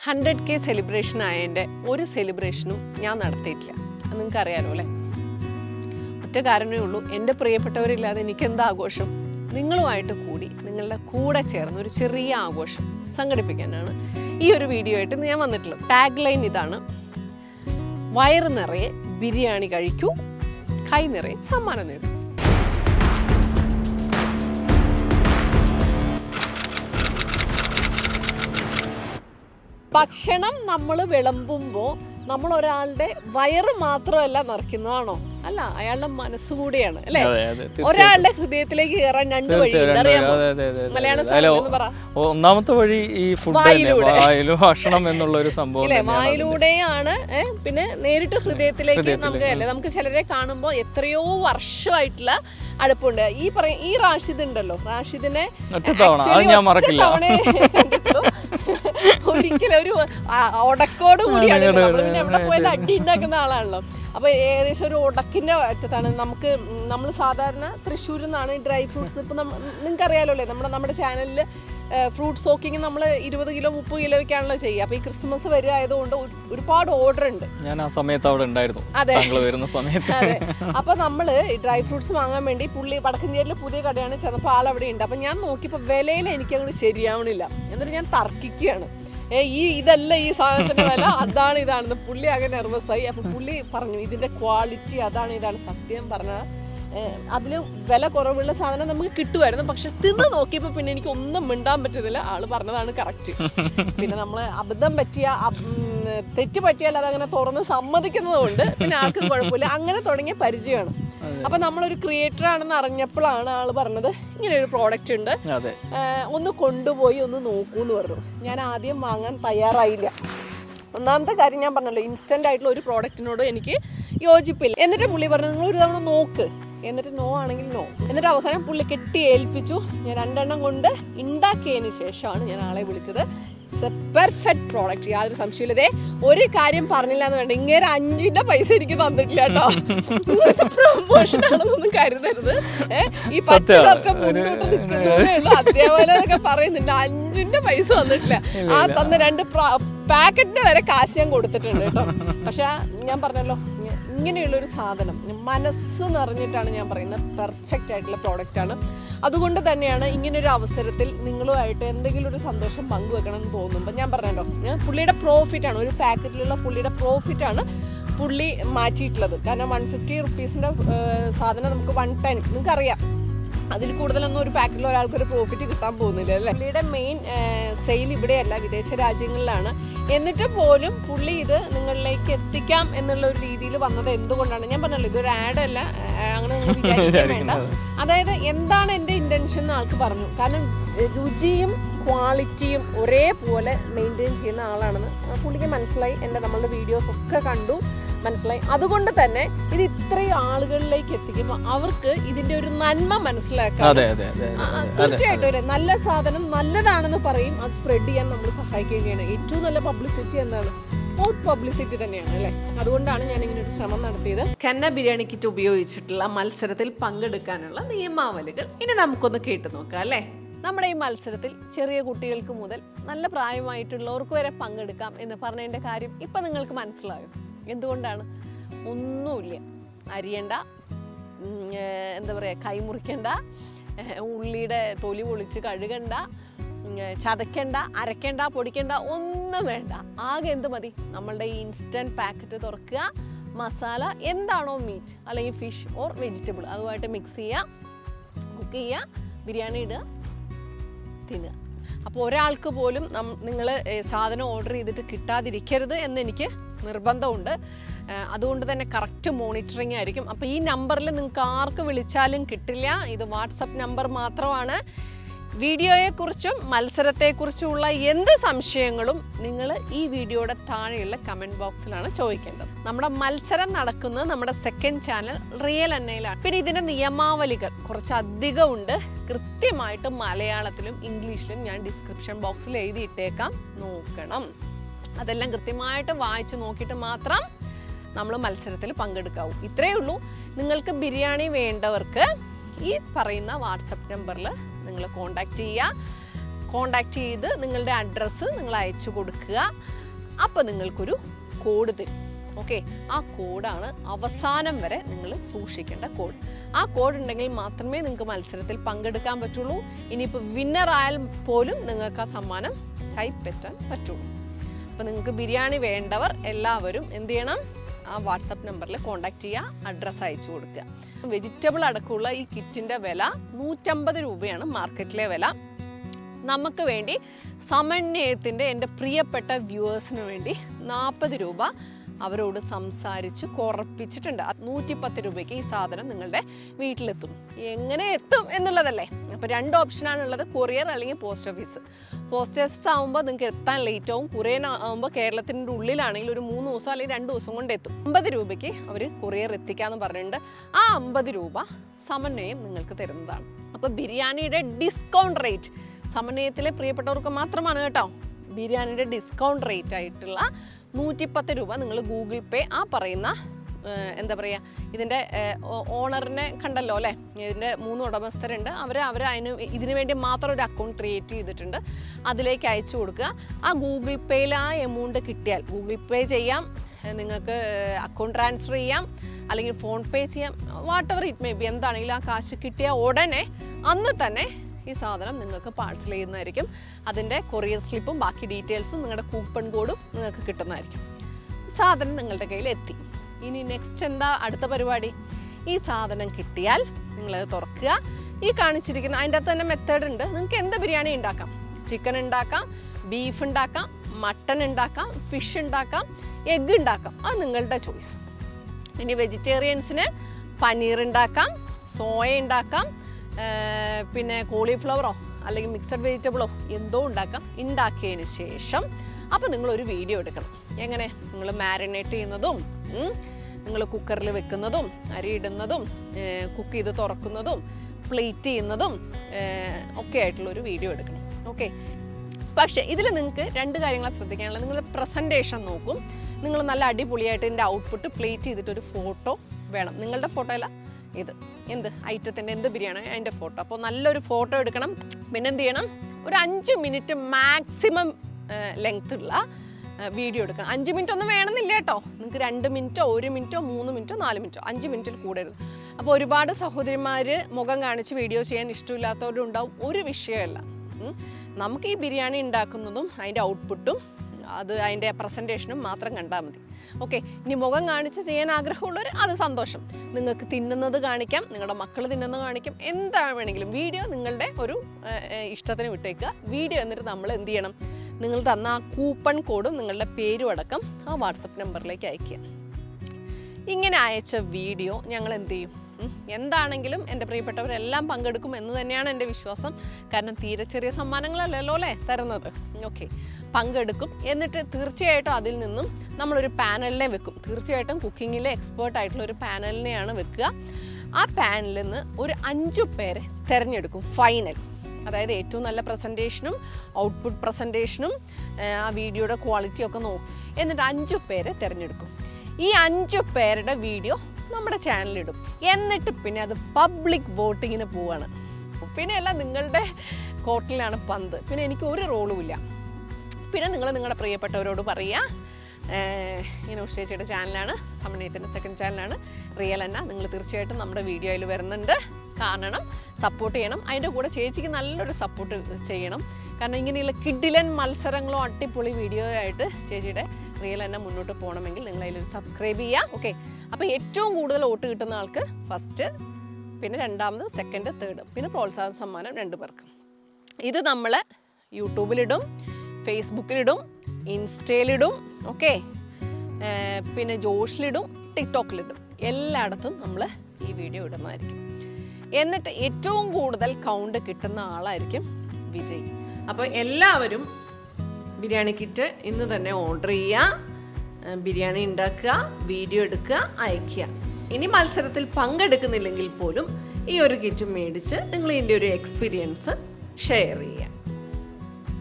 Hundred K celebration ആയതിൻ്റെ ഒരു സെലിബ്രേഷനും ഞാൻ നടത്തിയിട്ടില്ല അത് നിങ്ങൾക്ക് അറിയാലോ അല്ലേ ഒറ്റ കാരണമേ ഉള്ളൂ എൻ്റെ പ്രിയപ്പെട്ടവരില്ലാതെ എനിക്ക് എന്താ ആഘോഷം നിങ്ങളുമായിട്ട് കൂടി നിങ്ങളുടെ കൂടെ ചേർന്ന് ഒരു ചെറിയ ആഘോഷം സംഘടിപ്പിക്കാനാണ് ഈ ഒരു വീഡിയോ ആയിട്ട് ഞാൻ വന്നിട്ടുള്ളത് ടാഗ് ലൈൻ ഇതാണ് വയറ് നിറയെ ബിരിയാണി കഴിക്കൂ കൈ നിറയെ സമ്മാനം നേടൂ ഭക്ഷണം നമ്മൾ വിളമ്പുമ്പോൾ നമ്മൾ ഒരാളുടെ വയറ് മാത്രമല്ല നിറയ്ക്കുന്നതാണോ അല്ല അയാളുടെ മനസ്സുകൂടിയാണ് അല്ലേ അതെ അതെ തീർച്ചയായും. ഒരാളുടെ ഹൃദയത്തിലേക്ക് കയറാൻ രണ്ട് വഴിയുണ്ട് തീർച്ചയായും. അറിയാമോ അതെ, അതെ, അതെ, അതെ. മലയാള അല്ല, സാഹിത്യം എന്ന് പറ ഒന്നാമത്തെ വഴി ഈ ഫുഡ് തന്നെ വായിലൂടെ. വായിലും ഭക്ഷണം എന്നുള്ള ഒരു സംഭവം ഇല്ലേ തന്നെയാണ് അതിന്റെ. വായിലൂടെയാണ് ഏ, പിന്നെ നേരിട്ട് ഹൃദയത്തിലേക്ക് ഹൃദയത്തിലേക്ക്. നമുക്ക് അല്ലേ നമുക്ക് ചിലരെ കാണുമ്പോൾ എത്രയോ വർഷമായിട്ടുള്ള അടുപ്പുണ്ട് ഈ പറയ ഈ റാഷിദ് ഉണ്ടല്ലോ റാഷിദിനെ ഒറ്റ തവണ അത് actually ഞാൻ ഒറ്റ മറക്കില്ല തവണയെ കണ്ടിട്ടുള്ളൂ. ഒരിക്കലും ഒരു ആ, ഉടക്കോട് കൂടിയാണ് അതെ, നമ്മൾ പിന്നെ അതെ, എവിടെ പോയാലും അതെ. അടി ഉണ്ടാക്കുന്ന ആളാണല്ലോ അപ്പൊ ഏകദേശം ഒരു ഉടക്കിന്റെ അറ്റത്താണ് നമുക്ക് നമ്മൾ സാധാരണ തൃശ്ശൂരിൽ നിന്നാണ് ഡ്രൈ ഫ്രൂട്ട്സ് ഇപ്പൊ നിങ്ങൾക്ക് അറിയാലോ അല്ലേ നമ്മുടെ നമ്മുടെ ചാനലിൽ ഫ്രൂട്ട് സോക്കിങ് നമ്മൾ ഇരുപത് കിലോ മുപ്പത് കിലോയ്ക്കാണല്ലോ ചെയ്യുക അപ്പൊ ഈ ക്രിസ്മസ് വരിക ആയതുകൊണ്ട് ഒരു- ഒരുപാട് ഓർഡർ ഉണ്ട് ഞാൻ ആ സമയത്ത് അവിടെ ഉണ്ടായിരുന്നു അതെ. താങ്കൾ വരുന്ന സമയത്ത് അതെ അപ്പൊ നമ്മള് ഈ ഡ്രൈ ഫ്രൂട്ട്സ് വാങ്ങാൻ വേണ്ടി പുള്ളി വടക്കഞ്ചേരിയിൽ പുതിയ കടയാണ് ചെന്നപ്പോൾ ആൾ അവിടെ ഉണ്ട് അപ്പൊ ഞാൻ നോക്കിയപ്പോൾ വിലയിൽ എനിക്ക് അങ്ങോട്ട് ശരിയാവണില്ല എന്നിട്ട് ഞാൻ തർക്കിക്കുകയാണ് ഏ ഈ ഇതല്ല ഈ സാധനത്തിന്റെ വില അതാണ് ഇതാണെന്ന് പുള്ളി ആകെ നെർവസ് ആയി അപ്പൊ പുള്ളി പറഞ്ഞു ഇതിന്റെ ക്വാളിറ്റി അതാണ് ഇതാണ് സത്യം പറഞ്ഞ അതിൽ വില കുറവുള്ള സാധനം നമുക്ക് കിട്ടുമായിരുന്നു പക്ഷെ തിന്ന് നോക്കിയപ്പോൾ പിന്നെ എനിക്ക് ഒന്നും മിണ്ടാൻ പറ്റുന്നില്ല ആള് പറഞ്ഞതാണ് കറക്റ്റ് പിന്നെ നമ്മൾ അബദ്ധം പറ്റിയ അബ്- ഉം, തെറ്റ് പറ്റിയാൽ അതങ്ങനെ തുറന്ന് സമ്മതിക്കുന്നത് കൊണ്ട് പിന്നെ ആർക്കും കുഴപ്പമില്ല അങ്ങനെ തുടങ്ങിയ പരിചയമാണ് അപ്പൊ നമ്മളൊരു ക്രിയേറ്റർ ആണെന്ന് അറിഞ്ഞപ്പോഴാണ് ആള് പറഞ്ഞത് ഇങ്ങനെ ഒരു പ്രോഡക്റ്റ് ഉണ്ട് അതെ ഏഹ് ഒന്ന് കൊണ്ടുപോയി ഒന്ന് നോക്കൂ എന്ന് പറഞ്ഞു ഞാൻ ആദ്യം വാങ്ങാൻ തയ്യാറായില്ല ഒന്നാമത്തെ കാര്യം ഞാൻ പറഞ്ഞല്ലോ ഇൻസ്റ്റന്റ് ആയിട്ടുള്ള ഒരു പ്രോഡക്റ്റിനോട് എനിക്ക് യോജിപ്പില്ല എന്നിട്ട് പുള്ളി പറഞ്ഞു നിങ്ങൾ ഒരു തവണ നോക്ക് എന്നിട്ട് നോ ആണെങ്കിൽ നോ എന്നിട്ട് അവസാനം പുള്ളി കെട്ടി ഏൽപ്പിച്ചു ഞാൻ രണ്ടെണ്ണം കൊണ്ട് ഉണ്ടാക്കിയതിന് ശേഷമാണ് ഞാൻ ആളെ വിളിച്ചത് പെർഫെക്റ്റ് പ്രോഡക്റ്റ് യാതൊരു സംശയമില്ല ദേ ഒരു കാര്യം പറഞ്ഞില്ല എന്ന് വേണ്ട ഇങ്ങനെ അഞ്ചിന്റെ പൈസ എനിക്ക് തന്നിട്ടില്ല കേട്ടോ പ്രൊമോഷൻ ആണെന്നൊന്നും കരുതരുത് ഏ, ഈ പച്ചടൊക്കെ മുന്നോട്ട് നിൽക്കുന്നതേ ഉള്ളൂ അധ്യാപനം എന്നൊക്കെ പറയുന്നുണ്ട് അഞ്ചിന്റെ പൈസ തന്നിട്ടില്ല ആ തന്ന രണ്ട് പാക്കറ്റിന് വരെ കാശ് ഞാൻ കൊടുത്തിട്ടുണ്ട് കേട്ടോ പക്ഷെ ഞാൻ പറഞ്ഞല്ലോ ഇങ്ങ- ഇങ്ങനെയുള്ളൊരു സാധനം മനസ്സ് നിറഞ്ഞിട്ടാണ് ഞാൻ പറയുന്നത് പെർഫെക്റ്റ് ആയിട്ടുള്ള പ്രോഡക്റ്റ് ആണ് അതുകൊണ്ട് തന്നെയാണ് ഇങ്ങനൊരു അവസരത്തിൽ നിങ്ങളുമായിട്ട് എന്തെങ്കിലും ഒരു സന്തോഷം പങ്കുവെക്കണം എന്ന് തോന്നുമ്പോൾ ഞാൻ പറഞ്ഞല്ലോ ഞാൻ പുള്ളിയുടെ പ്രോഫിറ്റ് ആണ് ഒരു പാക്കറ്റിലുള്ള പുള്ളിയുടെ പ്രോഫിറ്റ് ആണ് പുള്ളി മാറ്റിയിട്ടുള്ളത് കാരണം വൺ ഫിഫ്റ്റി റുപ്പീസിൻ്റെ സാധനം നമുക്ക് വൺ ടെൻ നിങ്ങൾക്കറിയാം അതിൽ കൂടുതലൊന്നും ഒരു പാക്കറ്റിൽ ഒരാൾക്ക് ഒരു പ്രോഫിറ്റ് കിട്ടാൻ പോകുന്നില്ല അല്ലേ പുള്ളിയുടെ മെയിൻ സെയിൽ ഇവിടെയല്ല വിദേശ രാജ്യങ്ങളിലാണ് എന്നിട്ട് പോലും പുള്ളി ഇത് നിങ്ങളിലേക്ക് എത്തിക്കാം എന്നുള്ള ഒരു രീതിയിൽ വന്നത് എന്തുകൊണ്ടാണ് ഞാൻ പറഞ്ഞല്ലോ ഇതൊരു ആഡ് അല്ല ആ, അങ്ങനെ നിങ്ങൾ വിചാരിക്കാൻ വേണ്ട അതായത് എന്താണ് എൻ്റെ ഇൻറ്റൻഷൻ എന്ന് ആൾക്ക് പറഞ്ഞു കാരണം എ, രുചിയും ക്വാളിറ്റിയും ഒരേപോലെ മെയിൻറ്റെയിൻ ചെയ്യുന്ന ആളാണെന്ന് ആ പുള്ളിക്ക് മനസ്സിലായി എൻ്റെ നമ്മളുടെ വീഡിയോസ് ഒക്കെ കണ്ടു മനസ്സിലായി അതുകൊണ്ട് തന്നെ ഇത് ഇത്രയും ആളുകളിലേക്ക് എത്തിക്കുമ്പോൾ അവർക്ക് ഇതിന്റെ ഒരു നന്മ മനസ്സിലാക്കാം അതെ അതെ അതെ ആ, ആ, അതെ തീർച്ചയായിട്ടും അല്ലേ നല്ല സാധനം നല്ലതാണെന്ന് പറയും അത് സ്പ്രെഡ് ചെയ്യാൻ നമ്മൾ സഹായിക്കുകയും ചെയ്യണം ഏറ്റവും നല്ല പബ്ലിസിറ്റി എന്താണ് മൗത്ത് പബ്ലിസിറ്റി തന്നെയാണ് അല്ലേ അതുകൊണ്ടാണ് ഞാൻ ഇങ്ങനെ ഒരു ശ്രമം നടത്തിയത് കന്ന ബിരിയാണി കിറ്റ് ഉപയോഗിച്ചിട്ടുള്ള മത്സരത്തിൽ പങ്കെടുക്കാനുള്ള നിയമാവലികൾ ഇനി നമുക്കൊന്ന് കേട്ടു നോക്കാം അല്ലേ നമ്മുടെ ഈ മത്സരത്തിൽ ചെറിയ കുട്ടികൾക്ക് മുതൽ നല്ല പ്രായമായിട്ടുള്ളവർക്ക് വരെ പങ്കെടുക്കാം എന്ന് പറഞ്ഞതിൻ്റെ കാര്യം ഇപ്പം നിങ്ങൾക്ക് മനസ്സിലായോ എന്തുകൊണ്ടാണ് ഒന്നുമില്ല അരിയണ്ട ഉം, ഏർ, എന്താ പറയുക കൈമുറിക്കണ്ട ഏർ, ഉള്ളിയുടെ തൊലി പൊളിച്ച് കഴുകണ്ട ഉം, ഏർ, ചതയ്ക്കണ്ട അരയ്ക്കണ്ട പൊടിക്കണ്ട ഒന്നും വേണ്ട ആകെ എന്ത് മതി നമ്മളുടെ ഈ ഇൻസ്റ്റൻറ്റ് പാക്കറ്റ് തുറക്കുക മസാല എന്താണോ മീറ്റ് അല്ലെങ്കിൽ ഫിഷ് ഓർ വെജിറ്റബിൾ അതുമായിട്ട് മിക്സ് ചെയ്യുക കുക്ക് ചെയ്യുക ബിരിയാണി ഇടുക തിന്നുക അപ്പോൾ ഒരാൾക്ക് പോലും നിങ്ങൾ സാധനം ഓർഡർ ചെയ്തിട്ട് കിട്ടാതിരിക്കരുത് എന്ന് എനിക്ക് നിർബന്ധമുണ്ട് ആ, അതുകൊണ്ട് തന്നെ കറക്റ്റ് മോണിറ്ററിങ് ആയിരിക്കും അപ്പോൾ ഈ നമ്പറിൽ നിങ്ങൾക്ക് ആർക്ക് വിളിച്ചാലും കിട്ടില്ല ഇത് വാട്സപ്പ് നമ്പർ മാത്രമാണ് വീഡിയോയെക്കുറിച്ചും മത്സരത്തെക്കുറിച്ചുമുള്ള എന്ത് സംശയങ്ങളും നിങ്ങൾ ഈ വീഡിയോയുടെ താഴെയുള്ള കമൻറ്റ് ബോക്സിലാണ് ചോദിക്കേണ്ടത് നമ്മുടെ മത്സരം നടക്കുന്നത് നമ്മുടെ സെക്കൻഡ് ചാനൽ റിയൽ എന്നയിലാണ് പിന്നെ ഇതിൻ്റെ നിയമാവലികൾ കുറച്ച് അധികം ഉണ്ട് കൃത്യമായിട്ട് മലയാളത്തിലും ഇംഗ്ലീഷിലും ഞാൻ ഡിസ്ക്രിപ്ഷൻ ബോക്സിൽ എഴുതിയിട്ടേക്കാം നോക്കണം അതെല്ലാം കൃത്യമായിട്ട് വായിച്ച് നോക്കിയിട്ട് മാത്രം നമ്മൾ മത്സരത്തിൽ പങ്കെടുക്കാവൂ ഇത്രയേ ഉള്ളൂ നിങ്ങൾക്ക് ബിരിയാണി വേണ്ടവർക്ക് ഈ പറയുന്ന വാട്സപ്പ് നമ്പറിൽ നിങ്ങൾ കോണ്ടാക്ട് ചെയ്യുക കോണ്ടാക്ട് ചെയ്ത് നിങ്ങളുടെ അഡ്രസ്സ് നിങ്ങൾ അയച്ചു കൊടുക്കുക അപ്പോൾ നിങ്ങൾക്കൊരു കോഡ് തരും ഓക്കെ ആ കോഡാണ് അവസാനം വരെ നിങ്ങൾ സൂക്ഷിക്കേണ്ട കോഡ് ആ കോഡ് ഉണ്ടെങ്കിൽ മാത്രമേ നിങ്ങൾക്ക് മത്സരത്തിൽ പങ്കെടുക്കാൻ പറ്റുള്ളൂ ഇനിയിപ്പോൾ വിന്നർ ആയാൽ പോലും നിങ്ങൾക്ക് ആ സമ്മാനം കൈപ്പറ്റാൻ പറ്റുള്ളൂ അപ്പോൾ നിങ്ങൾക്ക് ബിരിയാണി വേണ്ടവർ എല്ലാവരും എന്ത് ചെയ്യണം ആ വാട്സപ്പ് നമ്പറിൽ കോൺടാക്ട് ചെയ്യുക അഡ്രസ്സ് അയച്ചു കൊടുക്കുക വെജിറ്റബിൾ അടക്കമുള്ള ഈ കിറ്റിൻ്റെ വില നൂറ്റമ്പത് രൂപയാണ് മാർക്കറ്റിലെ വില നമുക്ക് വേണ്ടി സമന്വയത്തിൻ്റെ എൻ്റെ പ്രിയപ്പെട്ട വ്യൂവേഴ്സിന് വേണ്ടി നാൽപ്പത് രൂപ അവരോട് സംസാരിച്ച് കുറപ്പിച്ചിട്ടുണ്ട് നൂറ്റിപ്പത്ത് രൂപയ്ക്ക് ഈ സാധനം നിങ്ങളുടെ വീട്ടിലെത്തും എങ്ങനെ എത്തും എന്നുള്ളതല്ലേ അപ്പോൾ രണ്ട് ഓപ്ഷനാണ് ഉള്ളത് കൊറിയർ അല്ലെങ്കിൽ പോസ്റ്റ് ഓഫീസ് പോസ്റ്റ് ഓഫീസ് ആകുമ്പോൾ നിങ്ങൾക്ക് എത്താൻ ലേറ്റ് ആവും കൊറിയർ ആകുമ്പോൾ കേരളത്തിൻ്റെ ഉള്ളിലാണെങ്കിൽ ഒരു മൂന്ന് ദിവസം അല്ലെങ്കിൽ രണ്ട് ദിവസം കൊണ്ട് എത്തും അമ്പത് രൂപയ്ക്ക് അവർ കൊറിയർ എത്തിക്കാമെന്ന് പറഞ്ഞിട്ടുണ്ട് ആ അമ്പത് രൂപ സമന്വയം നിങ്ങൾക്ക് തരുന്നതാണ് അപ്പോൾ ബിരിയാണിയുടെ ഡിസ്കൗണ്ട് റേറ്റ് സമന്വയത്തിലെ പ്രിയപ്പെട്ടവർക്ക് മാത്രമാണ് കേട്ടോ ബിരിയാണിയുടെ ഡിസ്കൗണ്ട് റേറ്റ് ആയിട്ടുള്ള നൂറ്റിപ്പത്ത് രൂപ നിങ്ങൾ ഗൂഗിൾ പേ ആ പറയുന്ന ഏഹ്, എന്താ പറയുക ഇതിൻ്റെ ഓണറിനെ കണ്ടല്ലോ അല്ലേ ഇതിൻ്റെ മൂന്ന് ഉടമസ്ഥരുണ്ട് അവർ അവർ അതിന് ഇതിനു വേണ്ടി മാത്രം ഒരു അക്കൗണ്ട് ക്രിയേറ്റ് ചെയ്തിട്ടുണ്ട് അതിലേക്ക് അയച്ചു കൊടുക്കുക ആ ഗൂഗിൾ പേയിൽ ആ എമൗണ്ട് കിട്ടിയാൽ ഗൂഗിൾ പേ ചെയ്യാം ഏഹ്, നിങ്ങൾക്ക് അക്കൗണ്ട് ട്രാൻസ്ഫർ ചെയ്യാം അല്ലെങ്കിൽ ഫോൺ പേ ചെയ്യാം whatever it may be എന്താണെങ്കിലും ആ കാശ് കിട്ടിയ ഉടനെ അന്ന് തന്നെ ഈ സാധനം നിങ്ങൾക്ക് പാഴ്സൽ ചെയ്യുന്നതായിരിക്കും അതിൻ്റെ കൊറിയർ സ്ലിപ്പും ബാക്കി ഡീറ്റെയിൽസും നിങ്ങളുടെ കൂപ്പൺ കോഡും നിങ്ങൾക്ക് കിട്ടുന്നതായിരിക്കും സാധനം നിങ്ങളുടെ കയ്യിൽ എത്തി ഇനി നെക്സ്റ്റ് എന്താ അടുത്ത പരിപാടി ഈ സാധനം കിട്ടിയാൽ നിങ്ങളത് തുറക്കുക ഈ കാണിച്ചിരിക്കുന്ന അതിൻ്റെ അകത്ത് തന്നെ മെത്തേഡ് ഉണ്ട് നിങ്ങൾക്ക് എന്ത് ബിരിയാണി ഉണ്ടാക്കാം ചിക്കൻ ഉണ്ടാക്കാം ബീഫ് ഉണ്ടാക്കാം മട്ടൺ ഉണ്ടാക്കാം ഫിഷ് ഉണ്ടാക്കാം എഗ്ഗ് ഉണ്ടാക്കാം അത് നിങ്ങളുടെ ചോയ്സ് ഇനി വെജിറ്റേറിയൻസിന് പനീർ ഉണ്ടാക്കാം സോയ ഉണ്ടാക്കാം ആ, പിന്നെ കോളിഫ്ലവറോ അല്ലെങ്കിൽ മിക്സഡ് വെജിറ്റബിളോ എന്തോ ഉണ്ടാക്കാം ഉണ്ടാക്കിയതിന് ശേഷം അപ്പോൾ നിങ്ങളൊരു വീഡിയോ എടുക്കണം എങ്ങനെ നിങ്ങൾ മാരിനേറ്റ് ചെയ്യുന്നതും നിങ്ങൾ കുക്കറിൽ വെക്കുന്നതും അരി ഇടുന്നതും കുക്ക് ചെയ്ത് തുറക്കുന്നതും പ്ലേറ്റ് ചെയ്യുന്നതും ആ, ഒക്കെ ആയിട്ടുള്ള ഒരു വീഡിയോ എടുക്കണം ഓക്കെ പക്ഷേ ഇതിൽ നിങ്ങൾക്ക് രണ്ട് കാര്യങ്ങൾ ശ്രദ്ധിക്കാനുള്ളത് നിങ്ങൾ പ്രസൻറ്റേഷൻ നോക്കും നിങ്ങൾ നല്ല അടിപൊളിയായിട്ട് ഇതിൻ്റെ ഔട്ട്പുട്ട് പ്ലേറ്റ് ചെയ്തിട്ട് ഒരു ഫോട്ടോ വേണം നിങ്ങളുടെ ഫോട്ടോ അല്ല ഇത് എന്ത് ഐറ്റത്തിൻ്റെ എന്ത് ബിരിയാണി അതിൻ്റെ ഫോട്ടോ അപ്പോൾ നല്ലൊരു ഫോട്ടോ എടുക്കണം പിന്നെ എന്ത് ചെയ്യണം ഒരു അഞ്ച് മിനിറ്റ് മാക്സിമം ലെങ്ത് ഉള്ള വീഡിയോ എടുക്കണം അഞ്ച് മിനിറ്റ് ഒന്നും വേണമെന്നില്ല കേട്ടോ നിങ്ങൾക്ക് രണ്ട് മിനിറ്റോ ഒരു മിനിറ്റോ മൂന്ന് മിനിറ്റോ നാല് മിനിറ്റോ അഞ്ച് മിനിറ്റിൽ കൂടരുത് അപ്പോൾ ഒരുപാട് സഹോദരിമാർ മുഖം കാണിച്ച് വീഡിയോ ചെയ്യാൻ ഇഷ്ടമില്ലാത്തവരും ഉണ്ടാവും ഒരു വിഷയമല്ല ഉം. നമുക്ക് ഈ ബിരിയാണി ഉണ്ടാക്കുന്നതും അതിൻ്റെ ഔട്ട്പുട്ടും അത് അതിൻ്റെ പ്രസൻറ്റേഷനും മാത്രം കണ്ടാൽ മതി ഓക്കെ ഇനി മുഖം കാണിച്ച് ചെയ്യാൻ ആഗ്രഹമുള്ളവർ അത് സന്തോഷം നിങ്ങൾക്ക് തിന്നുന്നത് കാണിക്കാം നിങ്ങളുടെ മക്കൾ തിന്നുന്നത് കാണിക്കാം എന്താണ് വേണമെങ്കിലും വീഡിയോ നിങ്ങളുടെ ഒരു ഏഹ്, ഏഹ്, ഇഷ്ടത്തിന് വിട്ടേക്കുക വീഡിയോ എന്നിട്ട് നമ്മൾ എന്ത് ചെയ്യണം നിങ്ങൾ തന്ന ആ കൂപ്പൺ കോഡും നിങ്ങളുടെ പേരും അടക്കം ആ വാട്സപ്പ് നമ്പറിലേക്ക് അയക്കുക ഇങ്ങനെ അയച്ച വീഡിയോ ഞങ്ങൾ എന്ത് ചെയ്യും ഉം, എന്താണെങ്കിലും എൻ്റെ പ്രിയപ്പെട്ടവരെല്ലാം പങ്കെടുക്കും എന്ന് തന്നെയാണ് എൻ്റെ വിശ്വാസം കാരണം തീരെ ചെറിയ സമ്മാനങ്ങളല്ലല്ലോ അല്ലേ തരുന്നത് ഓക്കെ പങ്കെടുക്കും എന്നിട്ട് തീർച്ചയായിട്ടും അതിൽ നിന്നും നമ്മളൊരു പാനലിനെ വെക്കും തീർച്ചയായിട്ടും കുക്കിങ്ങിലെ എക്സ്പേർട്ട് ആയിട്ടുള്ള ഒരു പാനലിനെയാണ് വെക്കുക ആ പാനലിൽ നിന്ന് ഒരു അഞ്ചു പേരെ തിരഞ്ഞെടുക്കും ഫൈനൽ അതായത് ഏറ്റവും നല്ല പ്രസൻറ്റേഷനും ഔട്ട്പുട്ട് പ്രസൻറ്റേഷനും ആ വീഡിയോയുടെ ക്വാളിറ്റി ഒക്കെ നോക്കും എന്നിട്ട് അഞ്ചു പേരെ തിരഞ്ഞെടുക്കും ഈ അഞ്ചു പേരുടെ വീഡിയോ നമ്മുടെ ചാനലിലിടും എന്നിട്ട് പിന്നെ അത് പബ്ലിക് വോട്ടിങ്ങിന് പോവാണ് പിന്നെ അല്ല നിങ്ങളുടെ കോർട്ടിലാണ് പന്ത് പിന്നെ എനിക്ക് ഒരു റോളും ഇല്ല പിന്നെ നിങ്ങൾ നിങ്ങളുടെ പ്രിയപ്പെട്ടവരോട് പറയുക ഏഹ് ഇങ്ങനെ ഉഷേച്ചിയുടെ ചാനലാണ് സമന്വയത്തിൻ്റെ സെക്കൻഡ് ചാനലാണ് റിയൽ അന്ന നിങ്ങൾ തീർച്ചയായിട്ടും നമ്മുടെ വീഡിയോയിൽ വരുന്നുണ്ട് കാണണം സപ്പോർട്ട് ചെയ്യണം അതിൻ്റെ കൂടെ ചേച്ചിക്ക് നല്ലൊരു സപ്പോർട്ട് ചെയ്യണം കാരണം ഇങ്ങനെയുള്ള കിഡിലൻ മത്സരങ്ങളോ അടിപൊളി വീഡിയോ ആയിട്ട് ചേച്ചിയുടെ റിയൽ അന്ന മുന്നോട്ട് പോകണമെങ്കിൽ നിങ്ങൾ അതിലൊരു സബ്സ്ക്രൈബ് ചെയ്യുക ഓക്കെ അപ്പോൾ ഏറ്റവും കൂടുതൽ വോട്ട് കിട്ടുന്ന ആൾക്ക് ഫസ്റ്റ് പിന്നെ രണ്ടാമത് സെക്കൻഡ് തേർഡ് പിന്നെ പ്രോത്സാഹന സമ്മാനം രണ്ടു പേർക്ക് ഇത് നമ്മൾ യൂട്യൂബിലിടും ഫേസ്ബുക്കിലിടും ഇൻസ്റ്റയിലിടും ഓക്കെ പിന്നെ ജോഷിലിടും ടിക്ടോക്കിലിടും എല്ലായിടത്തും നമ്മൾ ഈ വീഡിയോ ഇടുന്നതായിരിക്കും എന്നിട്ട് ഏറ്റവും കൂടുതൽ കൗണ്ട് കിട്ടുന്ന ആളായിരിക്കും വിജയ് അപ്പോൾ എല്ലാവരും ബിരിയാണി കിറ്റ് ഇന്ന് തന്നെ ഓർഡർ ചെയ്യുക ഏഹ് ബിരിയാണി ഉണ്ടാക്കുക വീഡിയോ എടുക്കുക അയക്കുക ഇനി മത്സരത്തിൽ പങ്കെടുക്കുന്നില്ലെങ്കിൽ പോലും ഈ ഒരു കിറ്റ് മേടിച്ച് നിങ്ങൾ ഇതിൻ്റെ ഒരു എക്സ്പീരിയൻസ് ഷെയർ ചെയ്യുക